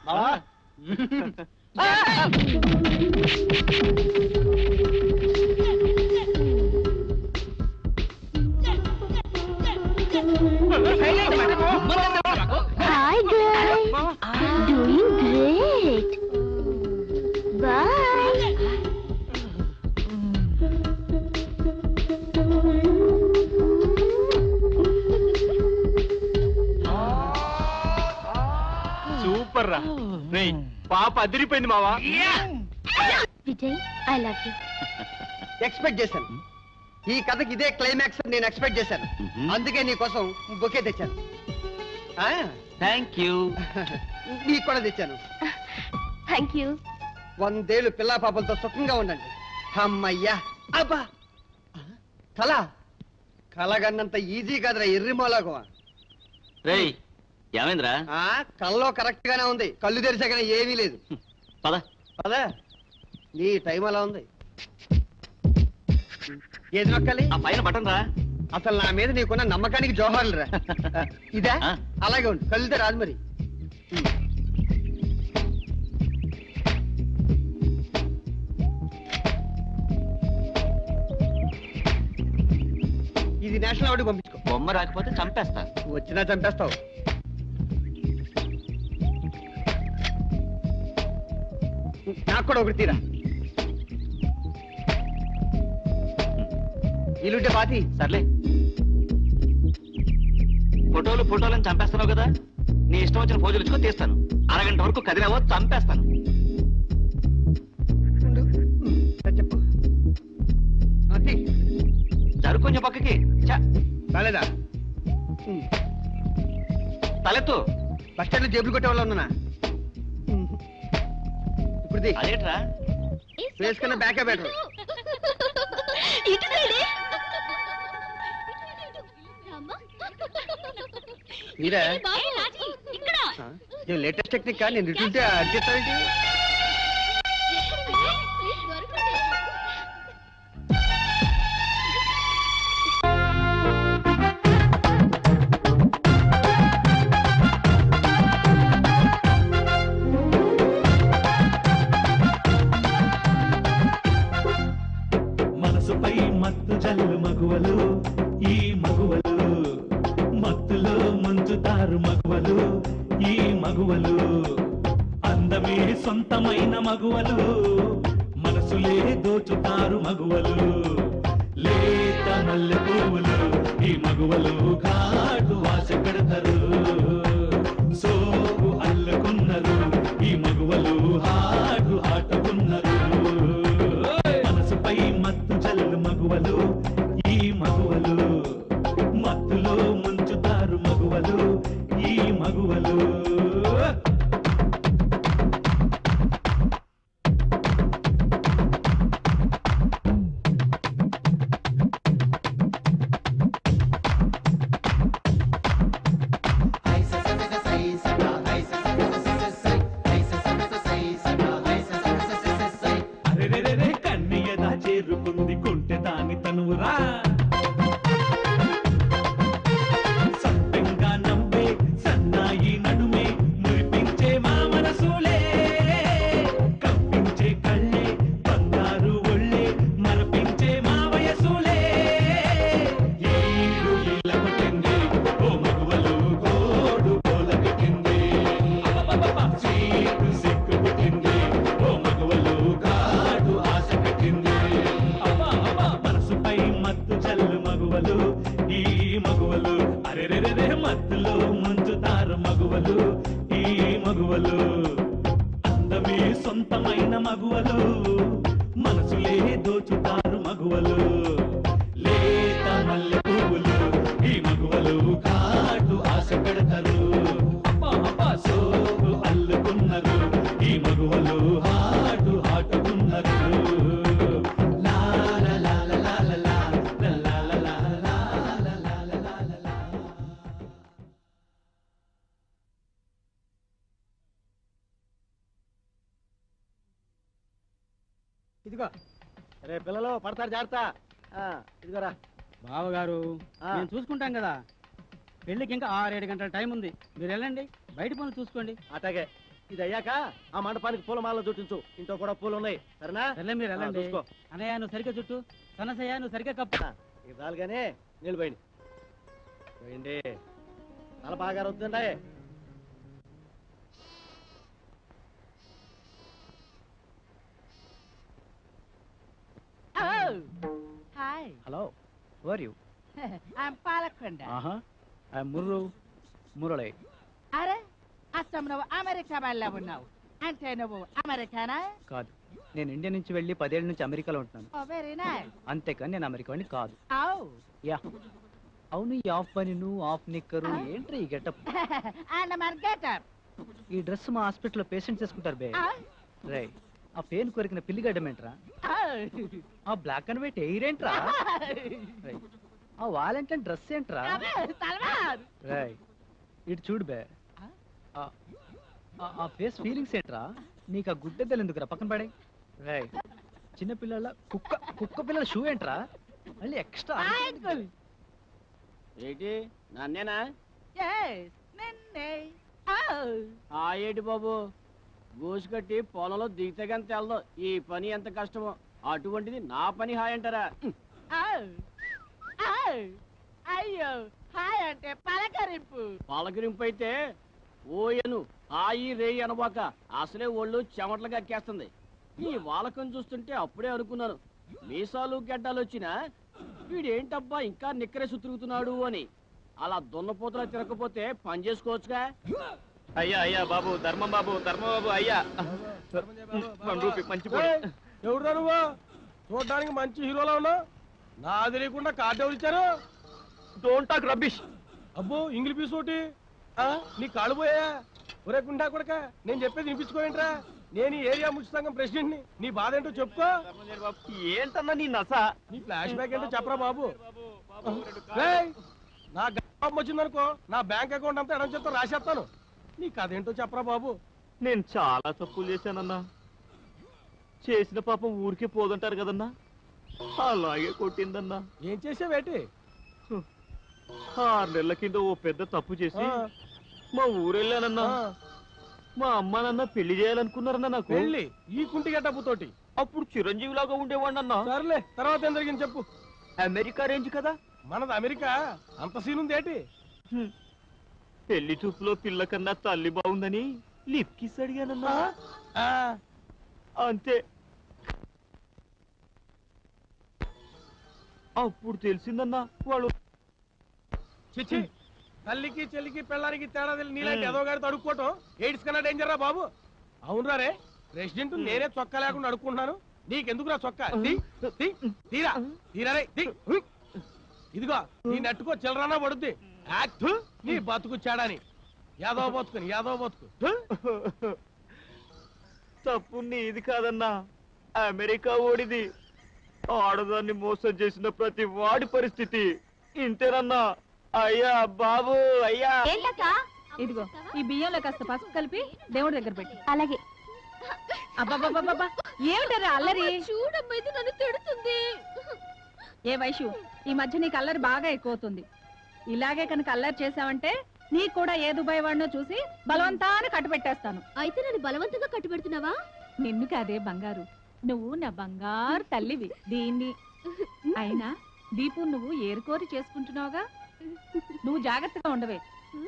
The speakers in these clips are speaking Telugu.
మావా Hi, guys. Doing great. Bye. Super రా రేయ్ పాప అదిరిపోయింది మావా Vijay I love you expect చేశాను ఈ కథకి ఇదే క్లైమాక్స్ అని నేను ఎక్స్పెక్ట్ చేశాను అందుకే నీ కోసం బొకే తెచ్చాను ఆ, థ్యాంక్ యూ నీకు కూడా తెచ్చాను థ్యాంక్ యూ వందేళ్ళు పిల్లా పాపలతో సుఖంగా ఉండండి అమ్మయ్యా అబ్బా కళ కలగన్నంత ఈజీ కాదురా ఎర్రిమోలాగో రేయ్ ఏమైందిరా ఆ కళ్ళలో కరెక్ట్ గానే ఉంది కళ్ళు తెరిచాకనే ఏమీ లేదు పద అదే నీ టైం అలా ఉంది ఏది నొక్కాలి ఆ పైన బటన్ రా అసలు నా మీద నీకున్న నమ్మకానికి జోహార్లు రా ఇదా ఆ. అలాగే ఉండు కళ్ళుతే రాదు మరి ఇది నేషనల్ అవార్డు పంపించుకో బొమ్మ రాకపోతే చంపేస్తా వచ్చినా చంపేస్తావు నాకు కూడా ఒకటి తీరా ఇల్లుంటే పాతి సర్లే ఫోటోలు ఫోటోలను చంపేస్తున్నావు కదా నీ ఇష్టం వచ్చిన పోజులు ఇచ్చుకో తీస్తాను అరగంట వరకు కదిలేవో చంపేస్తాను ఉండు. సరే చెప్పు ఆ, తీ. జరుగు కొంచెం పక్కకి ఛ, రాలేదా ఉమ్. తలెత్తు బస్ స్టాండ్ లో జేబులు కొట్టే వాళ్ళు ఉన్నానా ఉమ్. ఇప్పుడు తీ. అదేట్రా వేసుకున్న బ్యాకే బెటర్ ఇటు సైడే మీరే ఇక్కడ ఆ, ఏం లేటెస్ట్ టెక్నిక్ నేను ఇటుంటే అడ్జస్ట్ మనసుపై మత్తు జల్లు మగువలు ఈ మగువలు మత్తులో ముంచుతారు మగువలు ఈ మగువలు అందమే సొంతమైన మగువలు మనసులే దోచుతారు మగువలు లేత మల్లె పువ్వులు ఈ మగువలు కాటు వాస పెడతారు సోపు అల్లుకున్నారు ఈ మగువలు హాటు ఆటుకున్నారు మనసుపై మత్తు చల్లు మగువలు ఈ మగువలు మత్తులో ముంచుతారు మగువలు ఈ మగువలు అరెరెరెరె కన్నయ్యదా చేరుకుంది కుంటె దాని తనువురా సత్యంగా నవ్వే సన్నాయి నడుమే మురిపించే మా మనసులే కప్పించే కళ్ళే బంగారు ఒళ్ళే మరపించే మా వయసులే ఏడు ఇళ్ళ కొట్టింది ఓ మగువలు గోడు గోల పెట్టింది అబ్బబ్బబ్బ, చీకు సిక్కు పుట్టింది ఓ మగువలు కాడు ఆశ పెట్టింది అబ్బా అబ్బా మనసుపై మత్తు చల్లు మగువలు ఈ మగువలు అరెరెరెరే మత్తులో ముంచుతారు మగువలు ఈ మగువలు అందమే సొంతమైన మగువలు మనసులే దోచుతారు మగువలు లేత మల్లె పువ్వులు ఈ మగువలు కాటు ఆశ పెడతారు అబ్బా అబ్బా సోపు అల్లుకున్నారు ఈ మగువలు హాటు హాటుకున్నారు లా లా లా లా లా లా లా లా లా లా లా లా లా లా లా లా. ఇదిగో రే పిల్లలు పడతారు జాగ్రత్త ఆ, ఇదిగోరా బావగారు ఆ. మేము చూసుకుంటాం కదా పెళ్ళికి ఇంకా ఆరేడు గంటల టైం ఉంది మీరు వెళ్ళండి బయట పనులు చూసుకోండి అట్లాగే ఇది అయ్యాక ఆ మండపానికి పూలమాల చుట్టించు ఇంట్లో కూడా పూలు ఉన్నాయి సరేనా మీరు ఆ, వెళ్ళండి చూసుకో అన్నయ్య నువ్వు సరిగ్గా చుట్టూ సన్నసయ్య నువ్వు సరిగ్గా కప్పు ఇక చాలుగానే నీళ్ళు పోయింది పోయింది తల బాగా వద్దండి hi hello are you I'm Palakonda ఆహా ఐ ముర్రు మురళి అరే అచ్చం నువ్వు అమెరికా వెళ్ళా ఉన్నావు అంటే నువ్వు అమెరికానా కాదు నేను ఇండియా నుంచి వెళ్ళి పదేళ్ళ నుంచి అమెరికాలో ఉంటున్నాను ఓ వెరీ నైస్ అంతేకాని నేను అమెరికా వాడిని కాదు ఔ యా అవును ఈ ఆఫ్ బనీను ఆఫ్ నిక్కరు ఏంట్రీ ఈ గెటప్ అండ్ మన గెటప్ ఈ డ్రెస్ మా హాస్పిటల్లో పేషెంట్స్ వేసుకుంటారు బే రే ఆ పేను కొరికిన పిల్లిగడ్డం ఏంట్రా ఆ బ్లాక్ అండ్ వైట్ ఎయిర్ ఏంట్రా రేయ్, ఆ వాలంటైన్ డ్రెస్ ఏంట్రా తల్వార్ రేయ్ ఇటు చూడు బే ఆ- ఆ- ఆ ఫేస్ ఫీలింగ్స్ ఏంట్రా నీకు ఆ గుడ్డెద్దలు ఎందుకురా పక్కన పడే రేయ్ చిన్న పిల్లల కుక్క కుక్క పిల్లల షూ ఏంట్రా మళ్ళీ ఎక్స్ట్రా అంకుల్ ఏంటి నన్నేనా yes నిన్నే ఔ ఆ ఏంటి బాబు గోసు కట్టి పొలంలో దిగితే కానీ తెలదు ఈ పని ఎంత కష్టమో అటువంటిది నా పని హాయ్ అంటారా ఔ ఔ అయ్యో హాయ్ అంటే పలకరింపు పలకరింపు అయితే ఓయను హాయి రేయి అనబాక అసలే ఒళ్ళు చెమటలు కక్కేస్తుంది ఈ వాలకం చూస్తుంటే అప్పుడే అనుకున్నాను మీసాలు గడ్డాలు వచ్చినా వీడేంటబ్బా ఇంకా నిక్కరేసి తిరుగుతున్నాడు అని అలా దున్నపోతులా తిరగకపోతే పని చేసుకోవచ్చుగా అయ్యా అయ్యా బాబు ధర్మం బాబు ధర్మం బాబు అయ్యా వన్ రూపీ మంచి పొడి. ఎవరురా నువ్వు చూడడానికి మంచి హీరోలా ఉన్నావు నా తెలియకుండా కార్డు ఎవరు ఇచ్చారు డోంట్ టాక్ రబ్బిష్ అబ్బో ఇంగ్లీష్ పీస్ ఒకటి ఆ, నీ కాళ్ళు పోయా ఒరే గుండా కొడక నేను చెప్పేది వినిపించుకోవేంట్రా నేను ఈ ఏరియా ముఖ్య సంఘం ప్రెసిడెంట్ ని నీ బాధ ఏంటో చెప్పుకో ఏంటన్నా నీ నస నీ ఫ్లాష్ బ్యాక్ ఏంటో చెప్పరా బాబు రేయ్, నా గర్భం వచ్చిందనుకో నా బ్యాంక్ అకౌంట్ అంతా ఎడం చేత్తో రాసేస్తాను నీ కథ ఏంటో చెప్పరా బాబు నేను చాలా తప్పులు చేశానన్నా చేసిన పాపం ఊరికే పోదంటారు కదన్నా అలాగే కొట్టిందన్నా ఏం చేసావేటి ఆరు నెలల కింద ఓ పెద్ద తప్పు చేసి ఆ, మా ఊరెళ్ళానన్నా ఆ, మా అమ్మ నాన్న పెళ్లి చేయాలనుకున్నారన్నా నాకు వెళ్ళి ఈ కుంటి గట్టపు తోటి అప్పుడు చిరంజీవి లాగా ఉండేవాడినన్నా సర్లే తర్వాత ఏం జరిగింది చెప్పు అమెరికా రేంజ్ కదా మనది అమెరికా అంత సీన్ ఉంది ఏంటి హ్మ్. పెళ్లి చూపులో పిల్ల కన్నా తల్లి బాగుందని లిప్ కిస్ అడిగానన్నా ఆ, అంతే అప్పుడు తెలిసిందన్నా వాళ్ళు చిచ్చి తల్లికి చెల్లికి పెళ్ళానికి తేడా తెలియని నీలాంటి ఏదో గారితో అడుక్కోవటం ఎయిడ్స్ కన్నా డేంజర్ రా బాబు అవునరా రే ప్రెసిడెంట్ నేనే చొక్కా లేకుండా అడుక్కుంటున్నాను నీకెందుకురా చొక్కా తీ, తీ, తీరా తీరా రే తీ. ఇదిగో నీ నట్టుకో చిల్లరనా పడుద్ది యాక్ట్ నీ బతుకు చాడని యాదవ బతుకుని యాదవ బతుకు తప్పు నీది కాదన్నా అమెరికా ఓడిది ఆడదాన్ని మోసం చేసిన ప్రతి వాడి పరిస్థితి ఇంతేనన్నా అయ్యా బాబు అయ్యా ఏంటక్క ఇదిగో ఈ బియ్యంలో కాస్త పసుపు కలిపి దేవుడి దగ్గర పెట్టి అలాగే అబ్బబ్బబ్బబ్బా ఏమిటారా అల్లరి చూడమ్మా ఇది నన్ను తిడుతుంది ఏ వైషు ఈ మధ్య నీకు అల్లరి బాగా ఎక్కువవుతుంది ఇలాగే కనుక అల్లరి చేసావంటే నీకు కూడా ఏ దుబాయ్ వాడినో చూసి బలవంతాన్ని కట్టుబెట్టేస్తాను అయితే నన్ను బలవంతంగా కట్టుబెడుతున్నావా నిన్ను కాదే బంగారు నువ్వు నా బంగారు తల్లివి దీన్ని అయినా దీపు నువ్వు ఏరుకోరి చేసుకుంటున్నావుగా నువ్వు జాగ్రత్తగా ఉండవే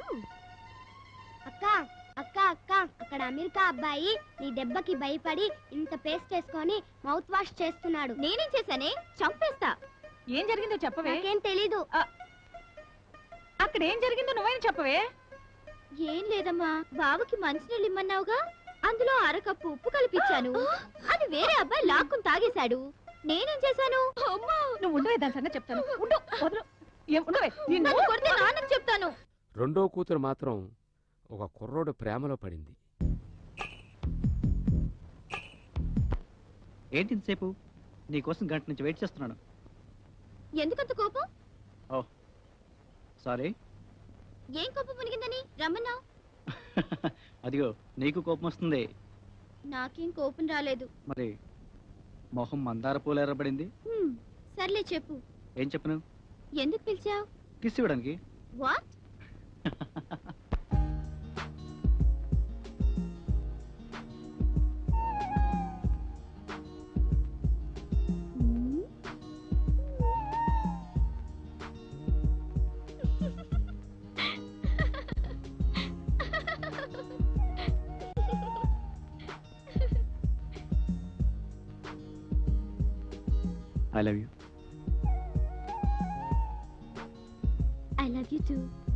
అక్క అక్క అక్క అక్కడ అమెరికా అబ్బాయి నీ దెబ్బకి భయపడి ఇంత పేస్ట్ వేసుకొని మౌత్ వాష్ చేస్తున్నాడు నేనేం చేశానే చంపేస్తా ఏం జరిగిందో చెప్పవే నాకేం తెలీదు అక్కడ ఏం జరిగిందో నువ్వైనా చెప్పవే ఏం లేదమ్మా బావకి మంచినీళ్ళు ఇమ్మన్నావుగా అందులో అరకప్పు ఉప్పు కలిపించాను అది వేరే అబ్బాయి లాక్కుని తాగేశాడు నేనేం చేశాను అమ్మా నువ్వు ఉండవే దాని సంగతి చెప్తాను ఉండు వదలు ఏం ఉండవే నిన్ను నన్ను కొడితే నాన్నకు చెప్తాను రెండో కూతురు మాత్రం ఒక కుర్రోడు ప్రేమలో పడింది ఏంటి ఇంతసేపు నీకోసం గంట నుంచి వెయిట్ చేస్తున్నాను ఎందుకంత కోపం సారీ ఏం కోపం మునిగిందని రమ్మన్నావు అదిగో నీకు కోపం వస్తుంది నాకేం కోపం రాలేదు మరి మొహం మందార పూలు ఎర్రబడింది హ్మ్, సర్లే చెప్పు ఏం చెప్పను ఎందుకు పిలిచావు కిస్ ఇవ్వడానికి what I love you I love you two